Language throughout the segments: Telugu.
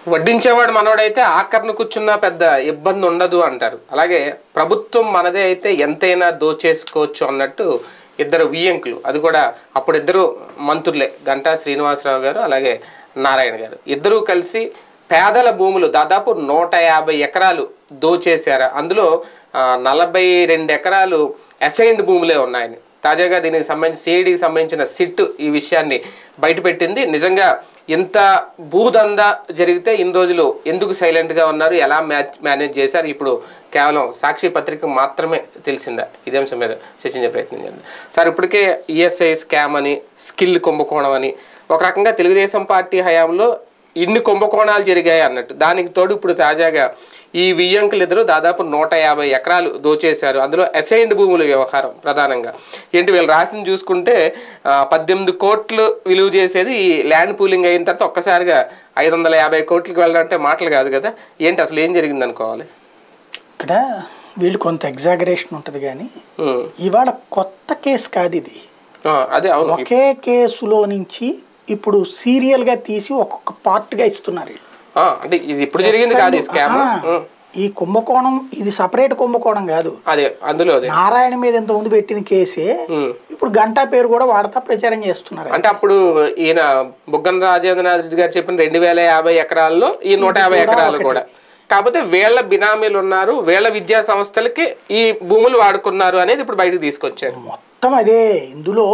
వడ్డించేవాడు మనోడైతే ఆఖరణ కూర్చున్న పెద్ద ఇబ్బంది ఉండదు అంటారు అలాగే ప్రభుత్వం మనదే అయితే ఎంతైనా దోచేసుకోవచ్చు అన్నట్టు ఇద్దరు వియ్యంకులు అది కూడా అప్పుడు ఇద్దరు మంత్రులే గంటా శ్రీనివాసరావు గారు అలాగే నారాయణ గారు ఇద్దరూ కలిసి పేదల భూములు దాదాపు నూట యాభై ఎకరాలు దోచేశారు అందులో ఆ, నలభై రెండు ఎకరాలు అసైన్డ్ భూములే ఉన్నాయని తాజాగా దీనికి సంబంధించి సిఐడికి సంబంధించిన సిట్ ఈ విషయాన్ని బయటపెట్టింది నిజంగా ఇంత భూదందా జరిగితే ఇన్ని రోజులు ఎందుకు సైలెంట్గా ఉన్నారు ఎలా మ్యాచ్ మేనేజ్ చేశారు ఇప్పుడు కేవలం సాక్షి పత్రిక మాత్రమే తెలిసిందా ఇదే అంశం మీద చర్చించే ప్రయత్నం చేద్దాం సార్ ఇప్పటికే ఈఎస్ఐ స్కామ్ అని స్కిల్ కుంభకోణం అని ఒక రకంగా తెలుగుదేశం పార్టీ హయాంలో ఇన్ని కుంభకోణాలు జరిగాయి అన్నట్టు దానికి తోడు ఇప్పుడు తాజాగా ఈ వియ్యంకులు ఇద్దరు దాదాపు నూట యాభై ఎకరాలు దోచేశారు అందులో అసైన్డ్ భూముల వ్యవహారం ప్రధానంగా ఏంటి వీళ్ళు రాసింది చూసుకుంటే ఆ, పద్దెనిమిది కోట్లు విలువ చేసేది ఈ ల్యాండ్ పూలింగ్ అయిన తర్వాత ఒక్కసారిగా ఐదు వందల యాభై కోట్లకి వెళ్ళాలంటే మాటలు కాదు కదా ఏంటి అసలు ఏం జరిగింది అనుకోవాలి ఇక్కడ వీళ్ళు కొంత ఎగ్జాగరేషన్ ఉంటుంది కానీ ఉమ్. ఇవాళ కొత్త కేసు కాదు ఇది ఆ, అదే అవును ఒకే కేసులో నుంచి ఇప్పుడు సీరియల్గా తీసి ఒక్కొక్క పార్ట్గా ఇస్తున్నారు వీళ్ళు. ఆ, అంటే ఇది ఇప్పుడు జరిగింది కాదు ఈ స్కామ్ ఆ, ఈ కుంభకోణం ఇది సపరేట్ కుంభకోణం కాదు అదే అందులో అదే నారాయణ మీద ఇంత ముందు పెట్టిన కేసే ఉమ్. ఇప్పుడు గంటా పేరు కూడా వాడతా ప్రచారం చేస్తున్నారు అంటే అప్పుడు ఈయన బుగ్గన రాజేంద్రనాథ్ రెడ్డి గారు చెప్పిన రెండు వేల యాభై ఎకరాల్లో ఈ నూట యాభై ఎకరాలు కూడా కాకపోతే వీళ్ళ బినామీలు ఉన్నారు వీళ్ళ విద్యా సంస్థలకి ఈ భూములు వాడుకున్నారు అనేది ఇప్పుడు బయటకు తీసుకొచ్చారు మొత్తం అదే ఇందులో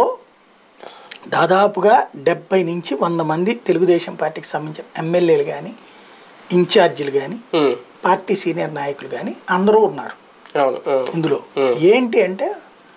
దాదాపుగా డెబ్బై నుంచి వంద మంది తెలుగుదేశం పార్టీకి సంబంధించిన ఎమ్మెల్యేలు కానీ ఇన్ఛార్జీలు కానీ ఉమ్, పార్టీ సీనియర్ నాయకులు కానీ అందరూ ఉన్నారు అవును ఉమ్, ఇందులో ఏంటి అంటే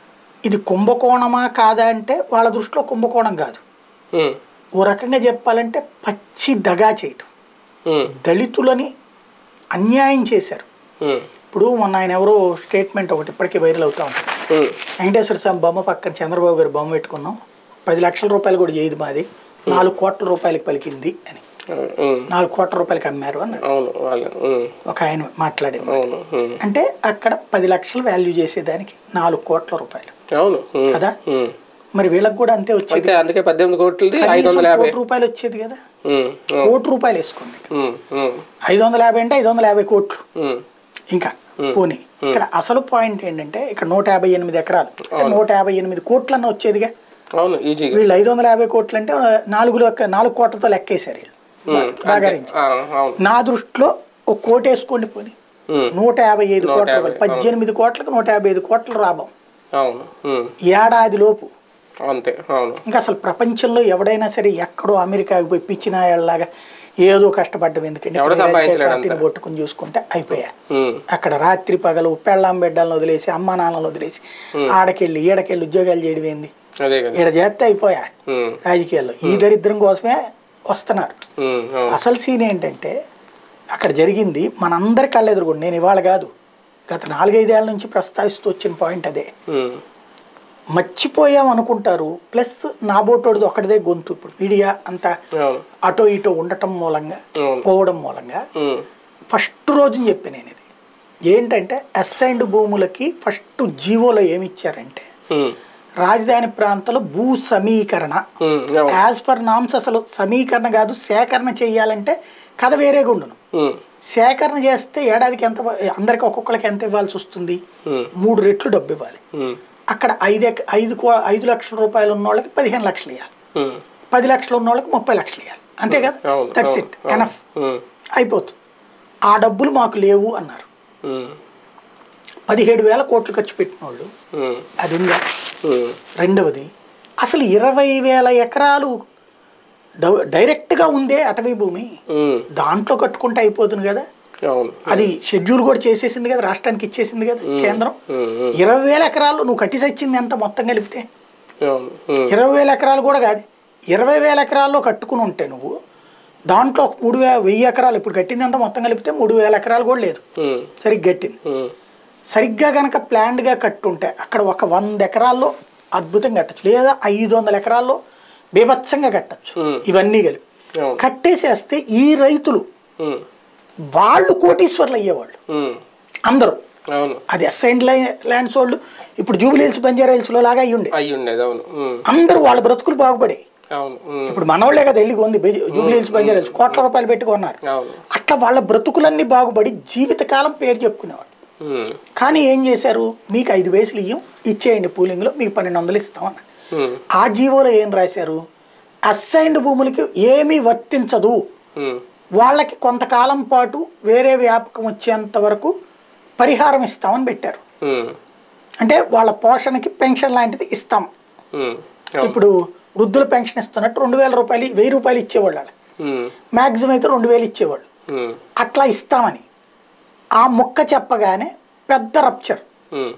ఇది కుంభకోణమా కాదా అంటే వాళ్ళ దృష్టిలో కుంభకోణం కాదు ఉమ్, ఓ రకంగా చెప్పాలంటే పచ్చి దగా చేయటం ఉమ్, దళితులని అన్యాయం చేశారు ఉమ్, ఇప్పుడు మొన్న ఆయన ఎవరో స్టేట్మెంట్ ఒకటి ఇప్పటికీ వైరల్ అవుతా ఉంటుంది ఉమ్, వెంకటేశ్వర స్వామి బొమ్మ పక్కన చంద్రబాబు గారి బొమ్మ పెట్టుకున్నాం పది లక్షల రూపాయలు కూడా చేయదు మాది నాలుగు కోట్ల రూపాయలకి పలికింది అని ఉమ్, నాలుగు కోట్ల రూపాయలకి అమ్మారు అన్నారు అవును వాళ్ళు ఉమ్, ఒక ఆయన మాట్లాడింది అవును ఉమ్, అంటే అక్కడ పది లక్షలు వాల్యూ చేసేదానికి నాలుగు కోట్ల రూపాయలు అవును ఉమ్, కదా ఉమ్. మరి వీళ్ళకి కూడా అంతే వచ్చేది అంతే అందుకే పద్దెనిమిది కోట్లది ఐదు కనీసం వందల యాభై కోటి రూపాయలు వచ్చేది కదా ఉమ్, ఉమ్, కోటి రూపాయలు వేసుకోండి ఉమ్, ఉమ్, ఐదు వందల యాభై అంటే ఐదు వందల యాభై కోట్లు ఉమ్, ఇంకా పోనీ ఇక్కడ అసలు పాయింట్ ఏంటంటే ఇక్కడ నూట యాభై ఎనిమిది ఎకరాలు అంటే నూట యాభై ఎనిమిది కోట్లన్న వచ్చేదిగా అవును ఈజీగా వీళ్ళు ఐదు వందల యాభై కోట్లు అంటే నాలుగు లెక్క- నాలుగు కోట్లతో లెక్కేశారు వీళ్ళు ఉమ్, బాగా అంతే. ఆ, అవును నా దృష్టిలో ఒక కోటి వేసుకోండి పోనీ ఉమ్, నూట యాభై ఐదు కోట్ల రూపాయలు పద్దెనిమిది కోట్లకు నూట యాభై ఐదు కోట్ల లాభం అవును ఉమ్, ఏడాది లోపు అంతే అవును ఇంకా అసలు ప్రపంచంలో ఎవడైనా సరే ఎక్కడో అమెరికాకి పోయి పిచ్చిన వాళ్ళలాగా ఏదో కష్టపడ్డం ఎందుకంటే ఎవడో ఇక్కడ సంపాదించలేడు పార్టీని కొట్టుకుని చూసుకుంటే అయిపోయా ఉమ్, అక్కడ రాత్రి పగలు పెళ్ళాం బిడ్డలను వదిలేసి అమ్మా నాన్నలను వదిలేసి ఆడకెళ్ళి ఈడకెళ్ళి ఉద్యోగాలు చేయడం ఏంది అదే కదా ఈడ చేస్తే అయిపోయా ఉమ్, రాజకీయాల్లో ఈ దరిద్రం కోసమే వస్తున్నారు ఉమ్, అవును అసలు సీన్ ఏంటంటే అక్కడ జరిగింది మనందరి కళ్ళెదురుగుండి నేను ఇవాళ కాదు గత నాలుగైదేళ్ల నుంచి ప్రస్తావిస్తూ వచ్చిన పాయింట్ అదే ఉమ్, మర్చిపోయాం అనుకుంటారు ప్లస్ నాబోటోడిది ఒకటిదే గొంతు ఇప్పుడు మీడియా అంతా అవును అటో ఇటో ఉండటం మూలంగా అవును పోవడం మూలంగా ఉమ్, ఫస్ట్ రోజుని చెప్పి నేను ఇది ఏంటంటే అసైన్డ్ భూములకి ఫస్ట్ జీవోలో ఏమి ఇచ్చారంటే ఉమ్, రాజధాని ప్రాంతంలో భూ సమీకరణ ఉమ్, అవును యాజ్ పర్ నామ్స్ అసలు సమీకరణ కాదు సేకరణ చేయాలంటే కథ వేరేగా ఉండును ఉమ్, సేకరణ చేస్తే ఏడాదికి ఎంత అందరికి ఒక్కొక్కరికి ఎంత ఇవ్వాల్సి వస్తుంది ఉమ్, మూడు రెట్లు డబ్బు ఇవ్వాలి ఉమ్, అక్కడ ఐదు ఎక- ఐదు కో- ఐదు లక్షల రూపాయలు ఉన్న వాళ్ళకి పదిహేను లక్షలు ఇవ్వాలి ఉమ్, పది లక్షలు ఉన్న వాళ్ళకి ముప్పై లక్షలు ఇవ్వాలి అంతే కదా అవును, దట్స్ అవును, ఇట్ అవును. ఎనఫ్ ఉమ్, అయిపోతుంది ఆ డబ్బులు మాకు లేవు అన్నారు ఉమ్, పదిహేడు వేల కోట్లు ఖర్చు పెట్టిన వాళ్ళు ఉమ్, అది ఉందా ఉమ్, రెండవది అసలు ఇరవై వేల ఎకరాలు డై- డైరెక్ట్గా ఉందే అటవీ భూమి ఉమ్, దాంట్లో కట్టుకుంటే అయిపోతుంది కదా అవును అది షెడ్యూల్ కూడా చేసేసింది కదా రాష్ట్రానికి ఇచ్చేసింది కదా కేంద్రం ఉమ్, ఉమ్, ఇరవై వేల ఎకరాలు నువ్వు కట్టి సచ్చింది ఎంత మొత్తం కలిపితే అవును ఉమ్, ఇరవై వేల ఎకరాలు కూడా కాదు ఇరవై వేల ఎకరాల్లో కట్టుకుని ఉంటే నువ్వు దాంట్లో ఒక మూడు వే వెయ్యి ఎకరాలు ఇప్పుడు కట్టింది అంతా మొత్తం కలిపితే మూడు వేల ఎకరాలు కూడా లేదు ఉమ్, సరిగ్గా కట్టింది ఉమ్, సరిగ్గా కనుక ప్లాన్డ్గా కట్టుంటే అక్కడ ఒక వంద ఎకరాల్లో అద్భుతంగా కట్టచ్చు లేదా ఐదు వందల ఎకరాల్లో బీభత్సంగా కట్టచ్చు Hmm. ఇవన్నీ కలిపి అవును కట్టేసేస్తే ఈ రైతులు ఉమ్, వాళ్ళు కోటీశ్వర్లు అయ్యేవాళ్ళు ఉమ్, అందరూ అవును అది అసైన్డ్ ల్యాండ్స్ వాళ్ళు ఇప్పుడు జూబిలీ హిల్స్ బంజారా హిల్స్లో లాగా అయ్యి ఉండే అయ్యి ఉండేది అవును ఉమ్, అందరూ వాళ్ళ బ్రతుకులు బాగుపడే అవును ఉమ్, ఇప్పుడు మనోళ్ళే కదా వెళ్ళి కొంది జూబ్లీ హిల్స్ బంజారా హిల్స్ కోట్ల రూపాయలు పెట్టి కొన్నారు అవును అట్లా వాళ్ళ బ్రతుకులన్నీ బాగుపడి జీవితకాలం పేరు చెప్పుకునేవాడు ఉమ్, కానీ ఏం చేశారు మీకు ఐదు వేసులు ఇయ్యం ఇచ్చేయండి పూలింగ్లో మీకు పన్నెండు వందలు ఇస్తామన్న ఉమ్, ఆ జీవోలో ఏం రాశారు అసైన్డ్ భూములకి ఏమీ వర్తించదు ఉమ్, వాళ్ళకి కొంతకాలం పాటు వేరే వ్యాపకం వచ్చేంత వరకు పరిహారం ఇస్తామని పెట్టారు ఉమ్, అంటే వాళ్ళ పోషణకి పెన్షన్ లాంటిది ఇస్తాం ఉమ్, అవును ఇప్పుడు వృద్ధుల పెన్షన్ ఇస్తున్నట్టు రెండు వేల రూపాయలు వెయ్యి రూపాయలు ఇచ్చేవాళ్ళు వాళ్ళకి ఉమ్, మ్యాక్సిమం అయితే రెండు వేలు ఇచ్చేవాళ్ళు ఉమ్, అట్లా ఇస్తామని ఆ మొక్క చెప్పగానే పెద్ద రప్చర్ ఉమ్,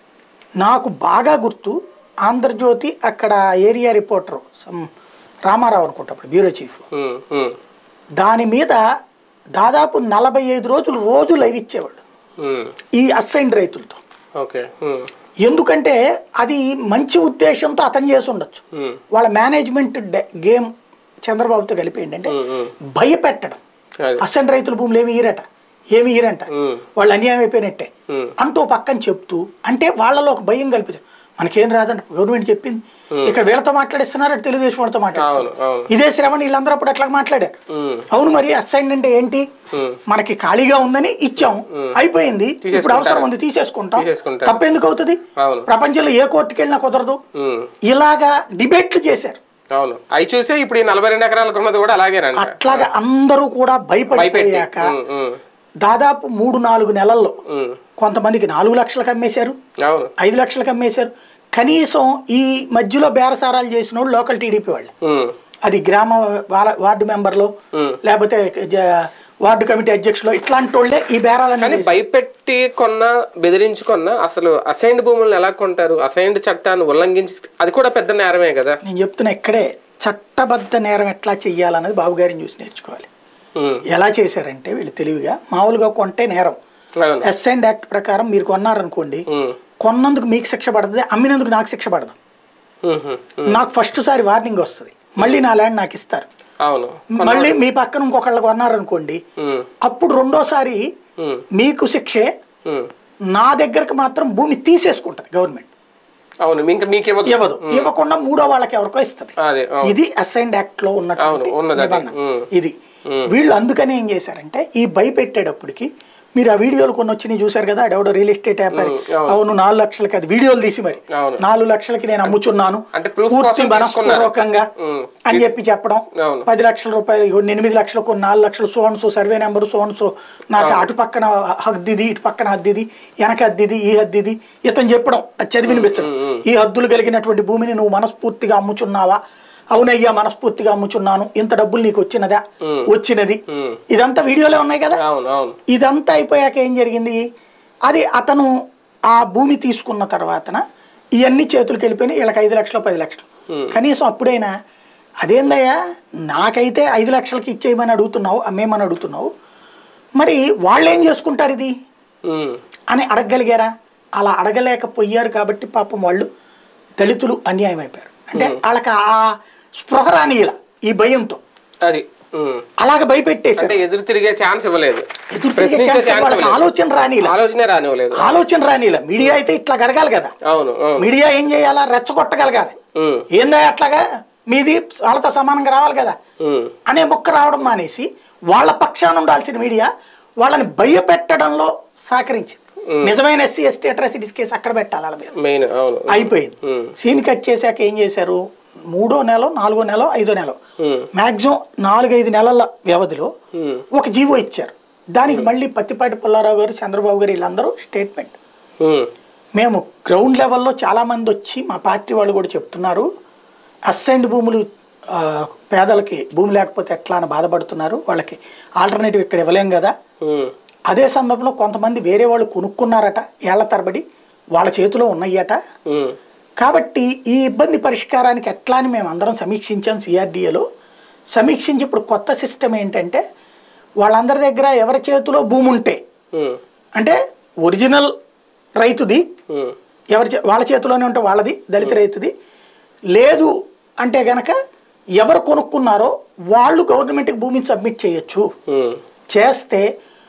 నాకు బాగా గుర్తు ఆంధ్రజ్యోతి అక్కడ ఏరియా రిపోర్టర్ సమ్ రామారావు అనుకుంటా అప్పుడు బ్యూరో చీఫ్ ఉమ్, ఉమ్, దాని మీద దాదాపు నలభై ఐదు రోజులు రోజు లైవ్ ఇచ్చేవాడు ఉమ్, ఈ అసైన్డ్ రైతులతో ఓకే ఉమ్, ఎందుకంటే అది మంచి ఉద్దేశంతో అతను చేసి ఉండొచ్చు ఉమ్, వాళ్ళ మేనేజ్మెంట్ డే- గేమ్ చంద్రబాబుతో కలిపి ఏంటంటే ఉమ్, ఉమ్, భయపెట్టడం అది అసెంట్ రైతుల భూములు ఏమి ఈరట ఏమి ఈరంట ఉమ్, వాళ్ళు అన్యాయం అయిపోయినట్టే ఉమ్, అంటూ పక్కన చెప్తూ అంటే వాళ్ళలో ఒక భయం కల్పించారు మనకేం రాదంట గవర్నమెంట్ చెప్పింది ఇక్కడ వీళ్ళతో మాట్లాడిస్తున్నారు అటు తెలుగుదేశం వాళ్ళతో మాట్లాడుతున్నారు అవును అవును ఇదే శ్రమ వీళ్ళందరూ అప్పుడు అట్లా మాట్లాడారు ఉమ్, అవును మరి అసైన్ అంటే ఏంటి ఉమ్, మనకి ఖాళీగా ఉందని ఇచ్చాం అయిపోయింది ఇప్పుడు తీసేసుకుంటారు. అవసరం ఉంది తీసేసుకుంటాం తీసేసుకుంటారు. తప్పెందుకు అవుతుంది అవును ప్రపంచంలో ఏ కోర్టుకి వెళ్ళినా కుదరదు ఉమ్, ఇలాగా డిబేట్లు చేశారు అవును అవి చూసే ఇప్పుడు ఈ నలభై రెండు ఎకరాలకు ఉన్నది కూడా అలాగేనంట అట్లాగా అందరూ కూడా భయపెట్టి భయపడిపోయాక ఉమ్, ఉమ్, దాదాపు మూడు నాలుగు నెలల్లో ఉమ్, కొంతమందికి నాలుగు లక్షలకు అమ్మేశారు అవును ఐదు లక్షలకు అమ్మేశారు కనీసం ఈ మధ్యలో బేరసారాలు చేసిన వాళ్ళు లోకల్ టీడీపీ వాళ్ళు ఉమ్, అది గ్రామ వార- వార్డు మెంబర్లు ఉమ్. లేకపోతే జ- వార్డు కమిటీ అధ్యక్షులు ఇట్లాంటి వాళ్ళే ఈ బేరాలన్నీ కానీ చేశారు. భయపెట్టి కొన్న బెదిరించి కొన్న అసలు అసైన్డ్ భూములను ఎలా కొంటారు అసైన్డ్ చట్టాన్ని ఉల్లంఘించి అది కూడా పెద్ద నేరమే కదా నేను చెప్తున్నా ఇక్కడే చట్టబద్ధ నేరం ఎట్లా చెయ్యాలన్నది బాబు గారిని చూసి నేర్చుకోవాలి ఉమ్, ఎలా చేశారంటే వీళ్ళు తెలివిగా మామూలుగా కొంటే నేరం అవును ఎస్ అండ్ యాక్ట్ ప్రకారం మీరు కొన్నారనుకోండి ఉమ్, కొన్నందుకు మీకు శిక్ష పడుతుంది అమ్మినందుకు నాకు శిక్ష పడదు ఉమ్, ఉమ్, నాకు ఫస్ట్ సారి వార్నింగ్ వస్తుంది మళ్ళీ నా ల్యాండ్ నాకు ఇస్తారు అవును మళ్ళీ మీ పక్కన ఇంకొకళ్ళు కొన్నారనుకోండి ఉమ్, అప్పుడు రెండోసారి ఉమ్, మీకు శిక్షే ఉమ్, నా దగ్గరకు మాత్రం భూమి తీసేసుకుంటది గవర్నమెంట్ అవును ఇంకా మీకు ఇవ్వదు ఇవ్వదు ఇవ్వకుండా మూడో వాళ్ళకి ఎవరికో ఇస్తుంది అదే అవును ఇది అసైన్డ్ యాక్ట్ లో ఉన్నటువంటి అవును, ఉన్నది అది. నిబంధన ఉమ్. ఇది వీళ్ళు అందుకనే ఏం చేశారంటే ఈ భయపెట్టేటప్పటికి మీరు ఆ వీడియోలు కొన్ని వచ్చినాయి చూసారు కదా ఆడెవడో రియల్ ఎస్టేట్ వ్యాపారి అవును. అవును నాలుగు లక్షలకి అది వీడియోలు తీసి మరి అవును నాలుగు లక్షలకి నేను అమ్ముచున్నాను అంటే proof పూర్తి కోసం మనస్పూర్వకంగా ఉమ్, అని చెప్పి చెప్పడం అవును పది లక్షల రూపాయలు కొన్ని ఎనిమిది లక్షలు కొన్ని నాలుగు లక్షలు సోన్ సో సర్వే నెంబర్ సోన్ సో నాకు అటు పక్కన హద్దిది ఇటు పక్కన హద్దిది వెనక హద్దిది ఈ హద్దిది ఇతను చెప్పడం అది చదివి వినిపించడం ఈ హద్దులు కలిగినటువంటి భూమిని నువ్వు మనస్ఫూర్తిగా అమ్ముచున్నావా అవునయ్యా మనస్ఫూర్తిగా అమ్ముచున్నాను ఇంత డబ్బులు నీకు వచ్చినదా వచ్చినది ఉమ్, ఇదంతా వీడియోలో ఉన్నాయి కదా అవును అవును ఇదంతా అయిపోయాక ఏం జరిగింది అది అతను ఆ భూమి తీసుకున్న తర్వాతన ఇవన్నీ చేతులకు వెళ్ళిపోయినాయి వీళ్ళకి ఐదు లక్షలు పది లక్షలు Hmm. కనీసం అప్పుడైనా అదేందయ్యా నాకైతే ఐదు లక్షలకి ఇచ్చేయమని అడుగుతున్నావు అమ్మేయమని అడుగుతున్నావు మరి వాళ్ళు ఏం చేసుకుంటారు ఇది ఉమ్, అని అడగగలిగారా అలా అడగలేకపోయారు కాబట్టి పాపం వాళ్ళు దళితులు అన్యాయం అయిపోయారు అంటే వాళ్ళకి ఆ స్పృహ రానియల ఈ భయంతో అది ఉమ్. అలాగ భయపెట్టేశారు అంటే ఎదురు తిరిగే ఛాన్స్ ఇవ్వలేదు ఎదురు తిరిగే ప్రశ్నించే ఛాన్స్ ఛాన్స్ వాళ్ళకి ఇవ్వలేదు ఆలోచన రానియల ఆలోచనే రానివ్వలేదు ఆలోచన రానిలా మీడియా అయితే ఇట్లా గడగాలి కదా అవును అవును మీడియా ఏం చేయాలా రెచ్చగొట్టగలగాలి ఉమ్, ఏందా అట్లాగా మీది వాళ్ళతో సమానంగా రావాలి కదా ఉమ్, అనే ముక్క రావడం మానేసి వాళ్ళ పక్షాన ఉండాల్సిన మీడియా వాళ్ళని భయపెట్టడంలో సహకరించింది నిజమైన ఎస్సీ ఎస్టీ అట్రాసిటీస్ కేసు అక్కడ పెట్టాలి వాళ్ళ మీద మెయిన్ అవును అయిపోయింది ఉమ్, సీన్ కట్ చేశాక ఏం చేశారు మూడో నెల నాలుగో నెల ఐదో నెల ఉమ్, మ్యాక్సిమం నాలుగైదు నెలల వ్యవధిలో ఉమ్, ఒక జీవో ఇచ్చారు దానికి మళ్ళీ పత్తిపాటి పుల్లారావు గారు చంద్రబాబు గారు వీళ్ళందరూ స్టేట్మెంట్ ఉమ్, మేము గ్రౌండ్ లెవెల్లో చాలామంది వచ్చి మా పార్టీ వాళ్ళు కూడా చెప్తున్నారు అసైన్డ్ భూములు ఆ, పేదలకి భూమి లేకపోతే ఎట్లా అని బాధపడుతున్నారు వాళ్ళకి ఆల్టర్నేటివ్ ఇక్కడ ఇవ్వలేం కదా ఉమ్, అదే సందర్భంలో కొంతమంది వేరే వాళ్ళు కొనుక్కున్నారట ఏళ్ల తరబడి వాళ్ళ చేతిలో ఉన్నాయట ఉమ్, కాబట్టి ఈ ఇబ్బంది పరిష్కారానికి ఎట్లా అని మేము అందరం సమీక్షించాం సిఆర్డీఏలో సమీక్షించి ఇప్పుడు కొత్త సిస్టమ్ ఏంటంటే వాళ్ళందరి దగ్గర ఎవరి చేతిలో భూమి ఉంటే ఉమ్, అంటే ఒరిజినల్ రైతుది ఉమ్, ఎవరి చే- వాళ్ళ చేతిలోనే ఉంటే వాళ్ళది దళిత రైతుది లేదు అంటే గనక ఎవరు కొనుక్కున్నారో వాళ్ళు గవర్నమెంట్కి భూమిని సబ్మిట్ చేయొచ్చు ఉమ్, చేస్తే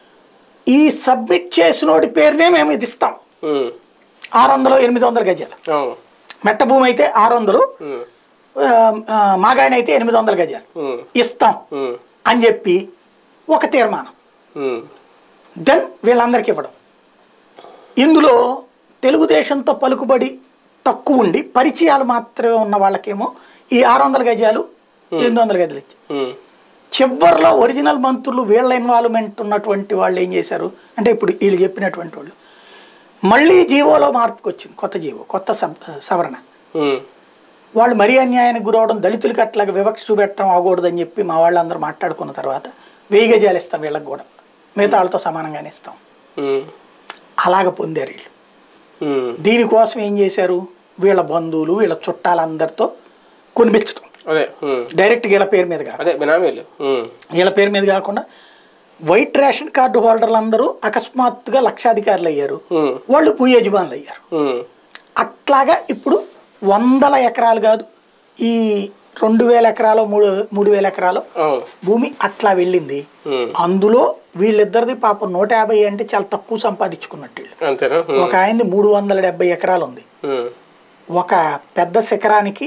ఈ సబ్మిట్ చేసినోడి పేరునే మేము ఇది ఇస్తాం ఉమ్, ఆరు వందలు ఎనిమిది వందల గజాలు అవును మెట్ట భూమి అయితే ఆరు వందలు ఉమ్, ఆ, ఆ, మాగాణి అయితే ఎనిమిది వందల గజాలు ఉమ్, ఇస్తాం ఉమ్, అని చెప్పి ఒక తీర్మానం ఉమ్, దెన్ వీళ్ళందరికీ ఇవ్వడం ఇందులో తెలుగుదేశంతో పలుకుబడి తక్కువ ఉండి పరిచయాలు మాత్రమే ఉన్న వాళ్ళకేమో ఈ ఆరు వందల గజాలు ఎనిమిది వందల గజాలు ఇచ్చి ఉమ్, చివరిలో ఒరిజినల్ మంత్రులు వీళ్ళ ఇన్వాల్వ్మెంట్ ఉన్నటువంటి వాళ్ళు ఏం చేశారు అంటే ఇప్పుడు వీళ్ళు చెప్పినటువంటి వాళ్ళు మళ్ళీ జీవోలో మార్పుకి వచ్చింది కొత్త జీవో కొత్త సబ్ సవరణ ఉమ్, వాళ్ళు మరీ అన్యాయానికి గురవడం దళితులకి అట్లాగా వివక్ష చూపెట్టడం అవ్వకూడదని చెప్పి మా వాళ్ళందరూ మాట్లాడుకున్న తర్వాత వెయ్యి గజాలు ఇస్తాం వీళ్ళకి కూడా మిగతా వాళ్ళతో సమానంగానే ఇస్తాం ఉమ్, అలాగ పొందారు వీళ్ళు ఉమ్, దీనికోసం ఏం చేశారు వీళ్ళ బంధువులు వీళ్ళ చుట్టాలందరితో కొనిపించడం అదే ఉమ్, డైరెక్ట్ వీళ్ళ పేరు మీద కాదు అదే బినామీలు ఉమ్, వీళ్ళ పేరు మీద కాకుండా వైట్ రేషన్ కార్డు హోల్డర్లు అందరూ అకస్మాత్తుగా లక్షాధికారులు అయ్యారు ఉమ్, వాళ్ళు భూ యజమానులు అయ్యారు ఉమ్, అట్లాగా ఇప్పుడు వందల ఎకరాలు కాదు ఈ రెండు వేల ఎకరాలు మూడు మూడు వేల ఎకరాలు అవును భూమి అట్లా వెళ్ళింది ఉమ్, అందులో వీళ్ళిద్దరిది పాపం నూట యాభై అంటే చాలా తక్కువ సంపాదించుకున్నట్టు వీళ్ళు అంతేనా ఉమ్, ఒక ఆయనది మూడు వందల డెబ్బై ఎకరాలు ఉంది ఉమ్, ఒక పెద్ద శిఖరానికి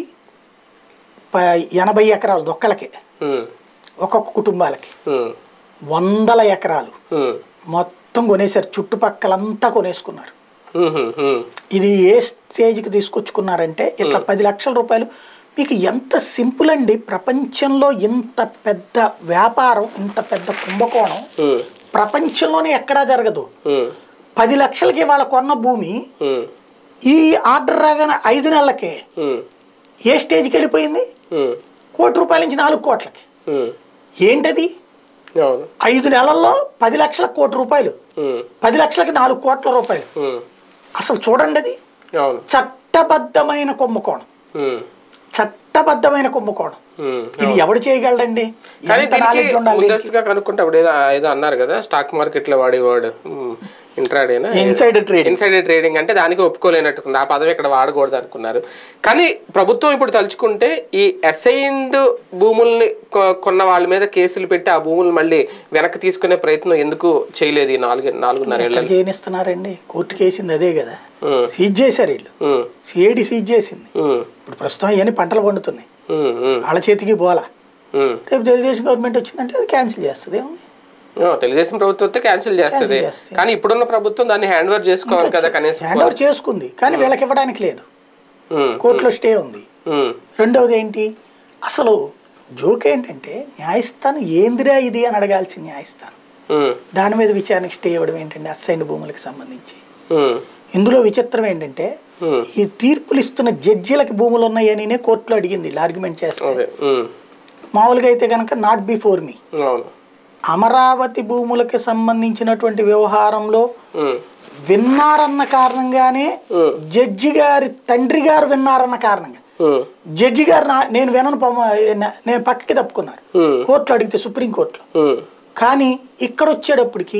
ప- ఎనభై ఎకరాలు ఒక్కలకే ఉమ్, ఒక్కొక్క కుటుంబాలకి ఉమ్, వందల ఎకరాలు ఉమ్, మొత్తం కొనేసారు చుట్టుపక్కలంతా కొనేసుకున్నారు ఉమ్, ఉమ్, ఇది ఏ స్టేజ్కి తీసుకొచ్చుకున్నారంటే ఇట్లా పది లక్షల రూపాయలు మీకు ఎంత సింపుల్ అండి ప్రపంచంలో ఇంత పెద్ద వ్యాపారం ఇంత పెద్ద కుంభకోణం ఉమ్, ప్రపంచంలోనే ఎక్కడా జరగదు ఉమ్, పది లక్షలకి వాళ్ళ కొన్న భూమి ఉమ్, ఈ ఆర్డర్ రాగానే ఐదు నెలలకే ఉమ్, ఏ స్టేజ్కి వెళ్ళిపోయింది ఉమ్, కోటి రూపాయల నుంచి నాలుగు కోట్లకి ఉమ్, ఏంటది అవును ఐదు నెలల్లో పది లక్షల కోటి రూపాయలు ఉమ్, పది లక్షలకి నాలుగు కోట్ల రూపాయలు ఉమ్, అసలు చూడండి అది అవును చట్టబద్ధమైన కుంభకోణం ఉమ్, చట్టబద్ధమైన కుంభకోణం ఉమ్. ఇది ఎవడు చేయగలడండి కానీ ఎంత నాలెడ్జ్ దీనికి ఉండాలి ముందస్తుగా కనుక్కుంటే అప్పుడు ఏదో ఏదో అన్నారు కదా స్టాక్ మార్కెట్ లో వాడేవాడు ఇంట్రాడేనా ఇన్సైడ్ ట్రేడింగ్ ఇన్సైడర్ ట్రేడింగ్ అంటే దానికి ఒప్పుకోలేనట్టుంది ఆ పదవి ఇక్కడ వాడకూడదు అనుకున్నారు కానీ ప్రభుత్వం ఇప్పుడు తలుచుకుంటే ఈ అసైన్డ్ భూముల్ని కొ- కొన్న వాళ్ళ మీద కేసులు పెట్టి ఆ భూములు మళ్ళీ వెనక్కి తీసుకునే ప్రయత్నం ఎందుకు చేయలేదు ఈ నాలుగు నాలుగున్నర ఏళ్ళ చేయనిస్తున్నారండి కోర్టుకి వేసింది అదే కదా సీజ్ చేశారు వీళ్ళు సిఐడి సీజ్ చేసింది ఇప్పుడు ప్రస్తుతం అవన్నీ పంటలు పండుతున్నాయి వాళ్ళ చేతికి పోలా రేపు తెలుగుదేశం గవర్నమెంట్ వచ్చిందంటే అది క్యాన్సిల్ చేస్తుంది ఏముంది తెలుగుదేశం ప్రభుత్వం వస్తే క్యాన్సిల్ చేస్తుంది Cancel చేస్తుంది. కానీ ఇప్పుడున్న ప్రభుత్వం దాన్ని హ్యాండ్ ఓవర్ చేసుకోవాలి కదా కనీసం హ్యాండ్ ఓవర్ చేసుకుంది కానీ వీళ్ళకి ఇవ్వడానికి లేదు ఉమ్, కోర్టులో స్టే ఉంది ఉమ్, రెండవది ఏంటి అసలు జోక్ ఏంటంటే న్యాయస్థానం ఏందిరా ఇది అని అడగాల్సిన న్యాయస్థానం ఉమ్, దాని మీద విచారణకి స్టే ఇవ్వడం ఏంటంటే అసైన్డ్ భూములకు సంబంధించి ఉమ్, ఇందులో విచిత్రం ఏంటంటే ఉమ్, ఈ తీర్పులు ఇస్తున్న జడ్జీలకు భూములు ఉన్నాయని కోర్టులో అడిగింది వీళ్ళు ఆర్గ్యుమెంట్ చేస్తే అదే ఉమ్, మామూలుగా అయితే కనుక నాట్ బిఫోర్ మీ అవును అమరావతి భూములకు సంబంధించినటువంటి వ్యవహారంలో ఉమ్, విన్నారన్న కారణంగానే ఉమ్, జడ్జి గారి తండ్రి గారు విన్నారన్న కారణంగా ఉమ్, జడ్జి గారు నా నేను వినను పమ్మ- నేను పక్కకి తప్పుకున్నారు ఉమ్, కోర్టులో అడిగితే సుప్రీంకోర్టులో ఉమ్, కానీ ఇక్కడ వచ్చేటప్పటికి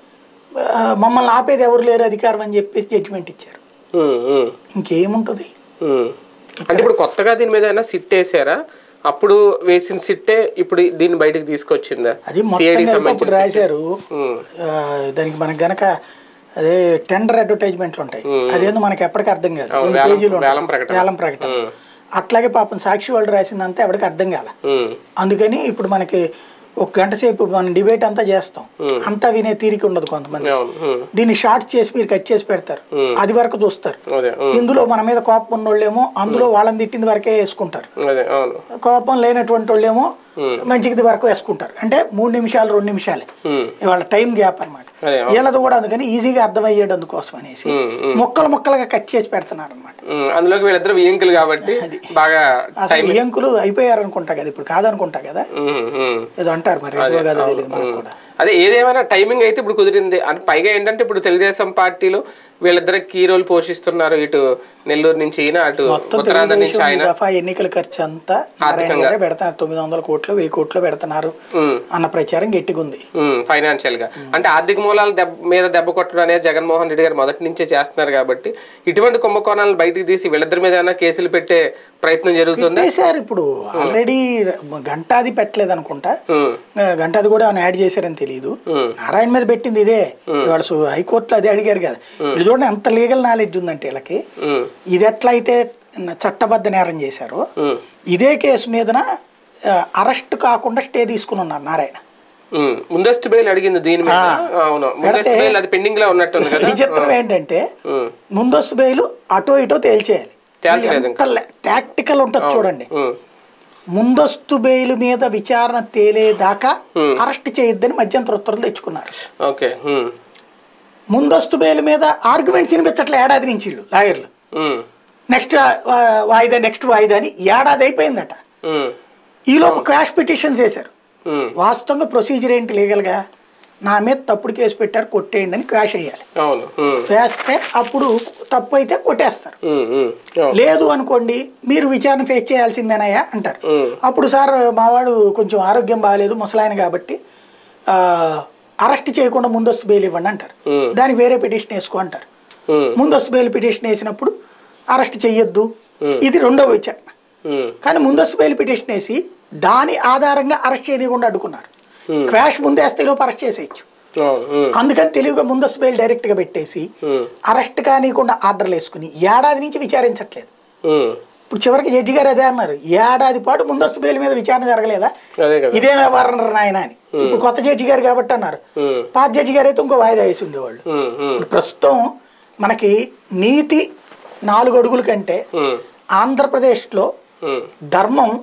ఆ, మమ్మల్ని ఆపేది ఎవరు లేరు అధికారం అని చెప్పేసి జడ్జిమెంట్ ఇచ్చారు ఉమ్, ఉమ్, ఇంకేముంటుంది ఉమ్. అంటే ఇప్పుడు కొత్తగా దీని మీద ఏమైనా సిట్ వేసారా అప్పుడు వేసిన సిట్టే ఇప్పుడు దీన్ని బయటకు తీసుకొచ్చిందా అది CID మొత్తం కలిపి సంబంధించిన అప్పుడు సిట్. రాశారు ఉమ్, ఆ, దానికి మనకు గనక అదే టెండర్ అడ్వర్టైజ్మెంట్లు ఉంటాయి అదేందో మనకి ఎప్పటికీ అర్థం కాదు అవును, రెండు వేలం- పేజీలు ఉంటాయి. వేలం ప్రకటన. వేలం ప్రకటన ఉమ్, అట్లాగే పాపం సాక్షి వాళ్ళు రాసిందంతా ఎవరికి అర్థం కాల ఉమ్, అందుకని ఇప్పుడు మనకి ఒక గంట సేపు మనం డిబేట్ అంతా చేస్తాం అంతా వినే తీరిక ఉండదు కొంతమంది అవును ఉమ్, దీన్ని షార్ట్ చేసి మీరు కట్ చేసి పెడతారు ఉమ్. అది వరకు చూస్తారు అదే ఉమ్, ఇందులో మన మీద కోపం ఉన్నోళ్ళేమో అందులో వాళ్ళని తిట్టింది వరకే వేసుకుంటారు అదే అవును కోపం లేనటువంటి వాళ్ళేమో మంచిది వరకు వేసుకుంటారు అంటే మూడు నిమిషాలు రెండు నిమిషాలే ఉమ్, వాళ్ళ టైం గ్యాప్ అనమాట అదే వీళ్ళది కూడా అందుకని ఈజీగా అర్థమయ్యేది అందుకోసం అనేసి ఉమ్, ముక్కలు ముక్కలుగా కట్ చేసి పెడుతున్నారు అనమాట ఉమ్, అందులోకి వీళ్ళిద్దరు వియంకులు కాబట్టి బాగా అసలు ఈ అంకులు అయిపోయారు అనుకుంటా కదా ఇప్పుడు కాదనుకుంటా కదా ఉమ్, ఉమ్. ఏదో అంటారు మరి నిజమో కాదో తెలియదు మనకు కూడా అదే ఏదేమైనా టైమింగ్ అయితే ఇప్పుడు కుదిరింది అంటే పైగా ఏంటంటే ఇప్పుడు తెలుగుదేశం పార్టీలో వీళ్ళిద్దరు కీ రోల్ పోషిస్తున్నారు ఇటు నెల్లూరు నుంచి ఈయన అటు మొత్తం ఉత్తరాంధ్ర నుంచి తెలుగుదేశం ఈ ఆయన దఫా ఎన్నికల ఖర్చు అంతా నారాయణ గారే పెడతారు తొమ్మిది వందల కోట్లు వెయ్యి కోట్లు పెడుతున్నారు ఉమ్, అన్న ప్రచారం గట్టిగుంది ఫైనాన్షియల్ గా అంటే ఆర్థిక మూలాల దెబ్బ మీద దెబ్బ కొట్టడం అనేది జగన్మోహన్ రెడ్డి గారు మొదటి నుంచే చేస్తున్నారు కాబట్టి ఇటువంటి కుంభకోణాలను బయటికి తీసి వీళ్ళిద్దరి మీద ఏమైనా కేసులు పెట్టే ప్రయత్నం జరుగుతుందా పెట్టేశారు ఇప్పుడు ఆల్రెడీ గంటాది పెట్టలేదు అనుకుంటా ఉమ్, గంటాది కూడా ఆయన యాడ్ చేశారని తెలియదు ఉమ్, నారాయణ మీద పెట్టింది ఇదే ఇవాళ సు- హైకోర్టులో అదే అడిగారు కదా వీళ్ళు చూడండి ఎంత లీగల్ నాలెడ్జ్ ఉందంటే వీళ్ళకి ఉమ్, ఇది ఎట్లయితే న- చట్టబద్ధ నేరం చేశారో ఉమ్, ఇదే కేసు మీదన ఆ, అరెస్ట్ కాకుండా స్టే తీసుకుని ఉన్నారు నారాయణ ఉమ్. ముందస్తు బెయిల్ అడిగింది దీని మీద అవును ముందస్తు పెడితే- బెయిల్ అది పెండింగ్ లో ఉన్నట్టుంది కదా విచిత్రం ఏంటంటే ఉమ్. ముందస్తు బెయిలు అటో ఇటో తేల్చేయాలి తేల్చలేదు ఇంకా. టాక్టికల్ ఉంటుంది చూడండి ఉమ్. ముందస్తు బెయిల్ మీద విచారణ తేలేదాకా Hmm. అరెస్ట్ చేయొద్దని మధ్యంతర ఉత్తర్వులు తెచ్చుకున్నారు ఓకే ఉమ్. ముందస్తు బెయిల్ మీద ఆర్గ్యుమెంట్స్ వినిపించట్లే ఏడాది నుంచి వీళ్ళు లాయర్లు ఉమ్. నెక్స్ట్ వాయిదా నెక్స్ట్ వాయిదా అని ఏడాది అయిపోయిందట ఉమ్. ఈలోపు క్వాష్ పిటిషన్స్ వేశారు ఉమ్. వాస్తవంగా ప్రొసీజర్ ఏంటి లీగల్గా నా మీద తప్పుడు కేసు పెట్టారు కొట్టేయండి అని క్వాష్ వేయాలి అవును ఉమ్. వేస్తే అప్పుడు తప్పు అయితే కొట్టేస్తారు ఉమ్. ఉమ్. అవును. లేదు అనుకోండి మీరు విచారణ ఫేస్ చేయాల్సిందేనయ్యా అంటారు ఉమ్. అప్పుడు సార్ మావాడు కొంచెం ఆరోగ్యం బాగాలేదు ముసలాయన కాబట్టి ఆ, అరెస్ట్ చేయకుండా ముందస్తు బెయిల్ ఇవ్వండి అంటారు ఉమ్. దానికి వేరే పిటిషన్ వేసుకో అంటారు ఉమ్. ముందస్తు బెయిల్ పిటిషన్ వేసినప్పుడు అరెస్ట్ చెయ్యొద్దు ఉమ్. ఇది రెండవ విచారణ ఉమ్. కానీ ముందస్తు బెయిల్ పిటిషన్ వేసి దాని ఆధారంగా అరెస్ట్ చేయకుండా అడ్డుకున్నారు Hmm. క్వాష్ ముందేస్తే లోపు అరెస్ట్ చేసేయచ్చు అవును ఉమ్. అందుకని తెలివిగా ముందస్తు బెయిల్ డైరెక్ట్గా పెట్టేసి ఉమ్. అరెస్ట్ కానికుండా ఆర్డర్లు వేసుకుని ఏడాది నుంచి విచారించట్లేదు ఉమ్. ఇప్పుడు చివరికి జడ్జి గారు అదే అన్నారు ఏడాది పాటు ముందస్తు బెయిల్ మీద విచారణ జరగలేదా అదే కదా ఇదే వ్యవహారం నాయన అని ఇప్పుడు కొత్త జడ్జి గారు కాబట్టి అన్నారు ఉమ్. పాత జడ్జి గారు అయితే ఇంకో వాయిదా వేసి ఉండేవాళ్ళు ఉమ్. ఉమ్. ఇప్పుడు ప్రస్తుతం మనకి నీతి నాలుగు అడుగుల కంటే ఉమ్. ఆంధ్రప్రదేశ్లో ఉమ్. ధర్మం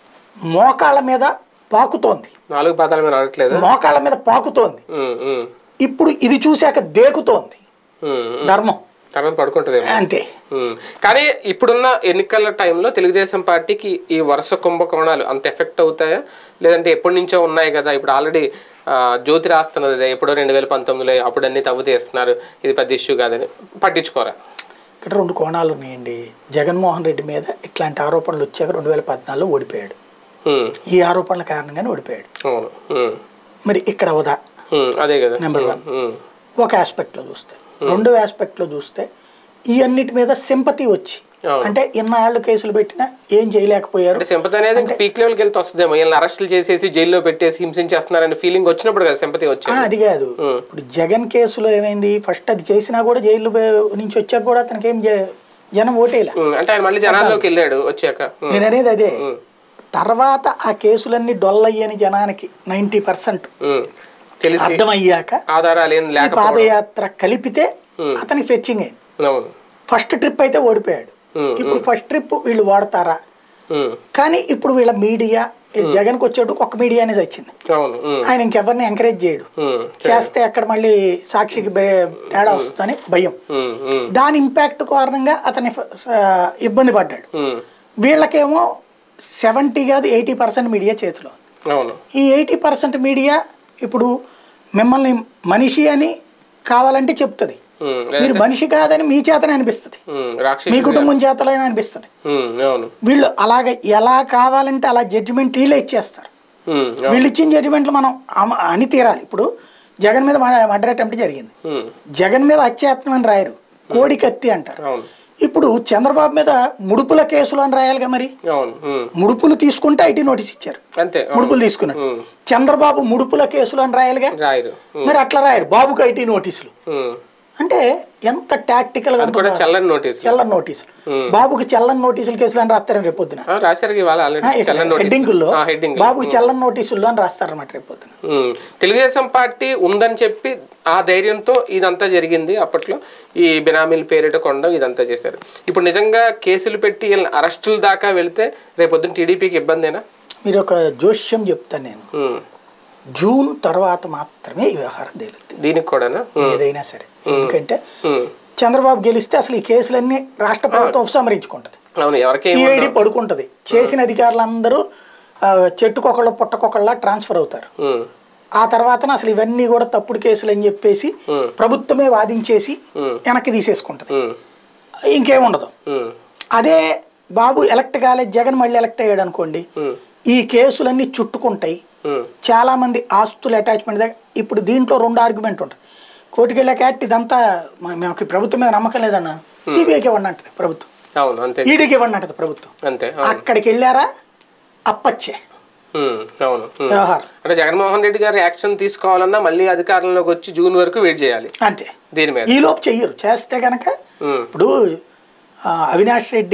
మోకాళ్ళ మీద పాకుతోంది నాలుగు పాదాల మీద ఆడట్లేదు మోకాళ్ళ మీద పాకుతోంది ఉమ్. ఉమ్. ఇప్పుడు ఇది చూశాక దేకుతోంది ఉమ్. ఉమ్. ధర్మం తర్వాత పడుకుంటుందేమో అంతే ఉమ్. కానీ ఇప్పుడున్న ఎన్నికల టైంలో తెలుగుదేశం పార్టీకి ఈ వరుస కుంభకోణాలు అంత ఎఫెక్ట్ అవుతాయా లేదంటే ఎప్పటి నుంచో ఉన్నాయి కదా ఇప్పుడు ఆల్రెడీ జ్యోతి రాస్తున్నది అదే ఎప్పుడో రెండు వేల పంతొమ్మిదిలో అప్పుడు అన్ని తవ్వు తీస్తున్నారు ఇది పెద్ద ఇష్యూ కాదని పట్టించుకోరా ఇక్కడ రెండు కోణాలు ఉన్నాయండి జగన్మోహన్ రెడ్డి మీద ఇట్లాంటి ఆరోపణలు వచ్చాక రెండు వేల పద్నాలుగులో ఓడిపోయాడు ఉమ్. ఈ ఆరోపణల కారణంగానే ఓడిపోయాడు అవును ఉమ్. మరి ఇక్కడ అవదా ఉమ్. అదే కదా Number one. ఉమ్. ఒక ఆస్పెక్ట్లో చూస్తే రెండో ఆస్పెక్ట్లో చూస్తే ఈ అన్నిటి మీద సింపతి వచ్చి అవును. అంటే ఇన్నాళ్ళు కేసులు పెట్టినా ఏం చేయలేకపోయారు అంటే సింపతి అనేది ఇంకా పీక్ లెవెల్కి వెళ్తే వస్తుందేమో వీళ్ళని అరెస్టులు చేసేసి జైల్లో పెట్టేసి హింసించేస్తున్నారనే ఫీలింగ్ వచ్చినప్పుడు కదా సింపతి ఆ, వచ్చింది అది కాదు ఇప్పుడు జగన్ కేసులో ఏమైంది ఫస్ట్ అది చేసినా కూడా జైలు బే- నుంచి వచ్చాక కూడా అతనికి ఏం జ- జనం ఓటేలా ఉమ్. అంటే ఆయన మళ్ళీ జనాల్లోకి వెళ్ళాడు వచ్చాక ఉమ్. నేను అనేది అదే ఉమ్. తర్వాత ఆ కేసులన్నీ డొల్లయ్యని జనానికి నైంటీ పర్సెంట్ ఉమ్. తెలిసి అర్థమయ్యాక ఆధారాలు ఏం ఈ లేకపోవడం పాదయాత్ర కలిపితే Hmm. అతనికి ఫెచ్చింగ్ అయింది అవును ఫస్ట్ ట్రిప్ అయితే ఓడిపోయాడు Hmm, ఇప్పుడు ఫస్ట్ ట్రిప్ వీళ్ళు వాడతారా ఉమ్. కానీ ఇప్పుడు వీళ్ళ మీడియా జగన్కి వచ్చేటు ఒక మీడియా అనేది వచ్చింది అవును ఉమ్. ఆయన ఇంకెవరిని ఎంకరేజ్ చేయడు ఉమ్. చేస్తే అక్కడ మళ్ళీ సాక్షికి బే- తేడా వస్తుందని భయం ఉమ్. ఉమ్. దాని ఇంపాక్ట్ కారణంగా అతని ఫ- స- ఇబ్బంది పడ్డాడు ఉమ్. వీళ్ళకేమో సెవెంటీ కాదు ఎయిటీ పర్సెంట్ మీడియా చేతిలో ఉంది. అవును ఈ ఎయిటీ పర్సెంట్ మీడియా ఇప్పుడు మిమ్మల్ని మనిషి అని కావాలంటే చెప్తుంది ఉమ్. మీరు మనిషి కాదని మీ చేతనే అనిపిస్తుంది ఉమ్. మీ రాక్షసుడు కుటుంబం చేతలో అనిపిస్తుంది ఉమ్. అవును వీళ్ళు అలాగ ఎలా కావాలంటే అలా జడ్జిమెంట్ వీళ్ళే ఇచ్చేస్తారు ఉమ్. అవును. వీళ్ళు ఇచ్చిన జడ్జిమెంట్లు మనం అమ- అని తీరాలి ఇప్పుడు జగన్ మీద మర్డర్ అటెంప్ట్ జరిగింది ఉమ్. జగన్ మీద హత్యాయత్నం అని రాయరు కోడి కత్తి అంటారు అవును ఇప్పుడు చంద్రబాబు మీద ముడుపుల కేసులు అని రాయాలిగా మరి అవును ఉమ్. ముడుపులు తీసుకుంటే ఐటీ నోటీస్ ఇచ్చారు అంతే అవును. ముడుపులు తీసుకున్నారు ఉమ్. చంద్రబాబు ముడుపుల కేసులు అని రాయాలిగా రాయరు ఉమ్. మరి అట్లా రాయరు బాబుకి ఐటీ నోటీసులు ఉమ్. అంటే ఎంత టాక్టికల్ గా అది కూడా ఉంటుందో. చల్లని నోటీస్ చల్లని నోటీసులు బాబుకి చల్లని నోటీసులు కేసులు అని రాస్తారు రేపు పొద్దున రాశారు ఇవాళ ఆల్రెడీ చల్లని నోటీస్ హెడ్డింగుల్లో హెడ్డింగ్ బాబుకి చల్లని నోటీసుల్లో అని రాస్తారన్నమాట రేపు పొద్దున ఉమ్. తెలుగుదేశం పార్టీ ఉందని చెప్పి ఆ ధైర్యంతో ఇదంతా జరిగింది అప్పట్లో ఈ బినామీల పేరిట కొండం ఇదంతా చేశారు ఇప్పుడు నిజంగా కేసులు పెట్టి వీళ్ళని అరెస్టుల దాకా వెళ్తే రేపొద్దున టీడీపీకి ఇబ్బందేనా మీరు ఒక జోష్యం చెప్తాను నేను ఉమ్. జూన్ తర్వాత మాత్రమే ఈ వ్యవహారం తేలుతుంది దీనికి కూడానా ఉమ్. ఏదైనా సరే ఎందుకంటే ఉమ్. చంద్రబాబు గెలిస్తే అసలు ఈ కేసులన్నీ రాష్ట్ర ప్రభుత్వం ఉపసంహరించుకుంటది అవును ఎవరికేం సిఐడి పడుకుంటది చేసిన అధికారులందరూ ఆ, చెట్టుకొకళ్ళు పుట్టకొకళ్ళ ట్రాన్స్ఫర్ అవుతారు ఉమ్. ఆ తర్వాత అసలు ఇవన్నీ కూడా తప్పుడు కేసులు అని చెప్పేసి ఉమ్. ప్రభుత్వమే వాదించేసి ఉమ్. వెనక్కి తీసేసుకుంటది ఉమ్. ఇంకేముండదు ఉమ్. అదే బాబు ఎలక్ట్ కాలే జగన్ మళ్ళీ ఎలక్ట్ అయ్యాడు అనుకోండి ఉమ్. ఈ కేసులన్నీ చుట్టుకుంటాయి ఉమ్. చాలా మంది ఆస్తుల అటాచ్మెంట్ దగ్గర ఇప్పుడు దీంట్లో రెండు ఆర్గ్యుమెంట్ ఉంటుంది కోర్టుకి వెళ్ళాక యాక్ట్ ఇదంతా మా- మాకు ఈ ప్రభుత్వం మీద నమ్మకం లేదన్నా సిబిఐకి ఇవ్వండి అంటది ప్రభుత్వం అవును అంతే ఈడీకి ఇవ్వండి అంటది ప్రభుత్వం అంతే అవును. అక్కడికి వెళ్ళారా అప్పచ్చే ఉమ్. అవును ఉమ్. వ్యవహారం అంటే జగన్మోహన్ రెడ్డి గారు యాక్షన్ తీసుకోవాలన్నా మళ్ళీ అధికారంలోకి వచ్చి జూన్ వరకు వెయిట్ చేయాలి అంతే దీని మీద ఈ లోపు చెయ్యరు చేస్తే గనక ఉమ్. ఇప్పుడు ఆ, అవినాష్ రెడ్డి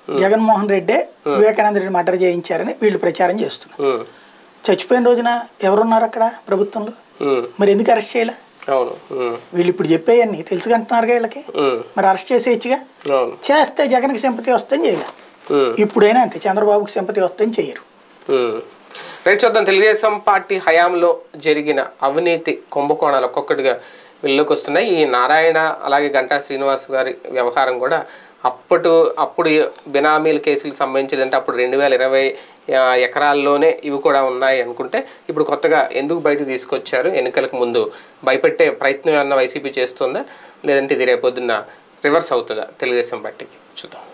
జగన్మోహన్ రెడ్డే వివేకానంద రెడ్డి మర్డర్ చేయించారని వీళ్ళు ప్రచారం చేస్తున్నారు ఉమ్, చచ్చిపోయిన రోజున ఎవరున్నారు అక్కడ ప్రభుత్వంలో ఉమ్, మరి ఎందుకు అరెస్ట్ చేయలే అవును ఉమ్, వీళ్ళు ఇప్పుడు చెప్పేయన్ని తెలుసుకుంటున్నారుగా వీళ్ళకి ఉమ్, మరి అరెస్ట్ చేసేయచ్చుగా అవును చేస్తే జగన్కి సింపతి వస్తుందని చేయలే ఉమ్. ఇప్పుడైనా అంతే చంద్రబాబుకి సింపతి వస్తుందని చెయ్యరు ఉమ్. రైట్ చూద్దాం తెలుగుదేశం పార్టీ హయాంలో జరిగిన అవినీతి కుంభకోణాలు ఒక్కొక్కటిగా వెళ్ళలోకి వస్తున్నాయి ఈ నారాయణ అలాగే గంటా శ్రీనివాస్ గారి వ్యవహారం కూడా అప్పటి అప్పుడు బినామీల కేసులకు సంబంధించిందంటే అప్పుడు రెండు వేల ఇరవై ఎకరాల్లోనే ఇవి కూడా ఉన్నాయి అనుకుంటే ఇప్పుడు కొత్తగా ఎందుకు బయటకు తీసుకొచ్చారు ఎన్నికలకు ముందు భయపెట్టే ప్రయత్నం ఏమన్నా వైసీపీ చేస్తుందా లేదంటే ఇది రేపొద్దున్న రివర్స్ అవుతుందా తెలుగుదేశం పార్టీకి చూద్దాం